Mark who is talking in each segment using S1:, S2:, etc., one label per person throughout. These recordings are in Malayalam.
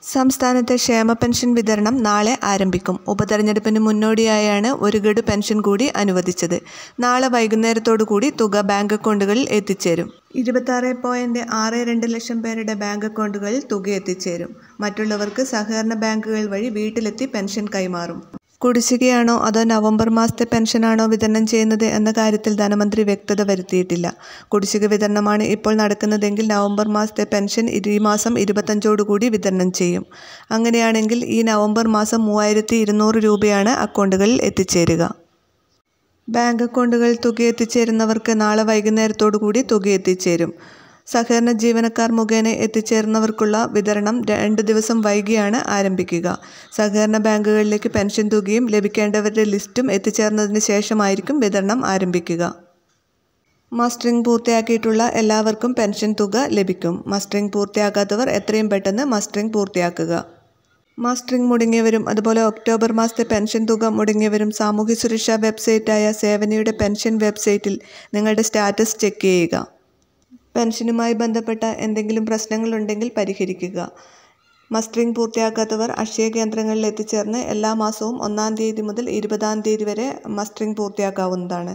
S1: സംസ്ഥാനത്തെ ക്ഷേമ പെൻഷൻ വിതരണം നാളെ ആരംഭിക്കും ഉപതെരഞ്ഞെടുപ്പിന് മുന്നോടിയായാണ് ഒരു ഗഡു പെൻഷൻ കൂടി അനുവദിച്ചത് നാളെ വൈകുന്നേരത്തോടു കൂടി തുക ബാങ്ക് അക്കൗണ്ടുകളിൽ എത്തിച്ചേരും ഇരുപത്താറ് പോയിൻറ്റ് ആറ് രണ്ട് ലക്ഷം പേരുടെ ബാങ്ക് അക്കൗണ്ടുകളിൽ തുക എത്തിച്ചേരും മറ്റുള്ളവർക്ക് സഹകരണ ബാങ്കുകൾ വഴി വീട്ടിലെത്തി പെൻഷൻ കൈമാറും കുടിശ്ശികയാണോ അതോ നവംബർ മാസത്തെ പെൻഷനാണോ വിതരണം ചെയ്യുന്നത് എന്ന കാര്യത്തിൽ ധനമന്ത്രി വ്യക്തത വരുത്തിയിട്ടില്ല കുടിശ്ശിക വിതരണമാണ് ഇപ്പോൾ നടക്കുന്നതെങ്കിൽ നവംബർ മാസത്തെ പെൻഷൻ ഈ മാസം ഇരുപത്തഞ്ചോടുകൂടി വിതരണം ചെയ്യും അങ്ങനെയാണെങ്കിൽ ഈ നവംബർ മാസം മൂവായിരത്തി ഇരുന്നൂറ് രൂപയാണ് അക്കൗണ്ടുകളിൽ എത്തിച്ചേരുക ബാങ്ക് അക്കൗണ്ടുകളിൽ തുക എത്തിച്ചേരുന്നവർക്ക് നാളെ വൈകുന്നേരത്തോടു കൂടി തുക എത്തിച്ചേരും സഹകരണ ജീവനക്കാർ മുഖേന എത്തിച്ചേർന്നവർക്കുള്ള വിതരണം രണ്ട് ദിവസം വൈകിയാണ് ആരംഭിക്കുക സഹകരണ ബാങ്കുകളിലേക്ക് പെൻഷൻ തുകയും ലഭിക്കേണ്ടവരുടെ ലിസ്റ്റും എത്തിച്ചേർന്നതിന് ശേഷമായിരിക്കും വിതരണം ആരംഭിക്കുക മസ്റ്ററിംഗ് പൂർത്തിയാക്കിയിട്ടുള്ള എല്ലാവർക്കും പെൻഷൻ തുക ലഭിക്കും മസ്റ്ററിംഗ് പൂർത്തിയാക്കാത്തവർ എത്രയും പെട്ടെന്ന് മസ്റ്ററിംഗ് പൂർത്തിയാക്കുക മസ്റ്ററിംഗ് മുടങ്ങിയവരും അതുപോലെ ഒക്ടോബർ മാസത്തെ പെൻഷൻ തുക മുടങ്ങിയവരും സാമൂഹ്യ സുരക്ഷാ വെബ്സൈറ്റായ സേവനയുടെ പെൻഷൻ വെബ്സൈറ്റിൽ നിങ്ങളുടെ സ്റ്റാറ്റസ് ചെക്ക് ചെയ്യുക പെൻഷനുമായി ബന്ധപ്പെട്ട എന്തെങ്കിലും പ്രശ്നങ്ങളുണ്ടെങ്കിൽ പരിഹരിക്കുക മസ്റ്ററിംഗ് പൂർത്തിയാക്കാത്തവർ അക്ഷയ കേന്ദ്രങ്ങളിൽ എത്തിച്ചേർന്ന് എല്ലാ മാസവും ഒന്നാം തീയതി മുതൽ ഇരുപതാം തീയതി വരെ മസ്റ്ററിംഗ് പൂർത്തിയാക്കാവുന്നതാണ്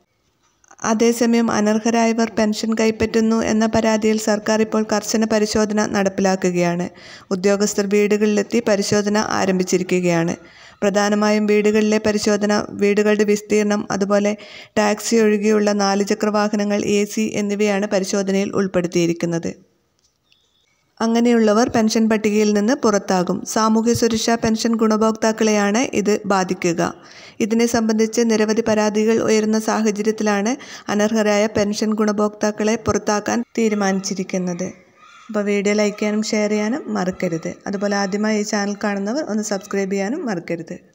S1: അതേസമയം അനർഹരായവർ പെൻഷൻ കൈപ്പറ്റുന്നു എന്ന പരാതിയിൽ സർക്കാർ ഇപ്പോൾ കർശന പരിശോധന നടപ്പിലാക്കുകയാണ് ഉദ്യോഗസ്ഥർ വീടുകളിലെത്തി പരിശോധന ആരംഭിച്ചിരിക്കുകയാണ് പ്രധാനമായും വീടുകളിലെ പരിശോധന വീടുകളുടെ വിസ്തീർണം അതുപോലെ ടാക്സി ഒഴികെയുള്ള നാലുചക്ര വാഹനങ്ങൾ എ സി എന്നിവയാണ് പരിശോധനയിൽ ഉൾപ്പെടുത്തിയിരിക്കുന്നത് അങ്ങനെയുള്ളവർ പെൻഷൻ പട്ടികയിൽ നിന്ന് പുറത്താകും സാമൂഹ്യ സുരക്ഷാ പെൻഷൻ ഗുണഭോക്താക്കളെയാണ് ഇത് ബാധിക്കുക ഇതിനെ സംബന്ധിച്ച് നിരവധി പരാതികൾ ഉയരുന്ന സാഹചര്യത്തിലാണ് അനർഹരായ പെൻഷൻ ഗുണഭോക്താക്കളെ പുറത്താക്കാൻ തീരുമാനിച്ചിരിക്കുന്നത് അപ്പോൾ വീഡിയോ ലൈക്ക് ചെയ്യാനും ഷെയർ ചെയ്യാനും മറക്കരുത് അതുപോലെ ആദ്യമായി ഈ ചാനൽ കാണുന്നവർ ഒന്ന് സബ്സ്ക്രൈബ് ചെയ്യാനും മറക്കരുത്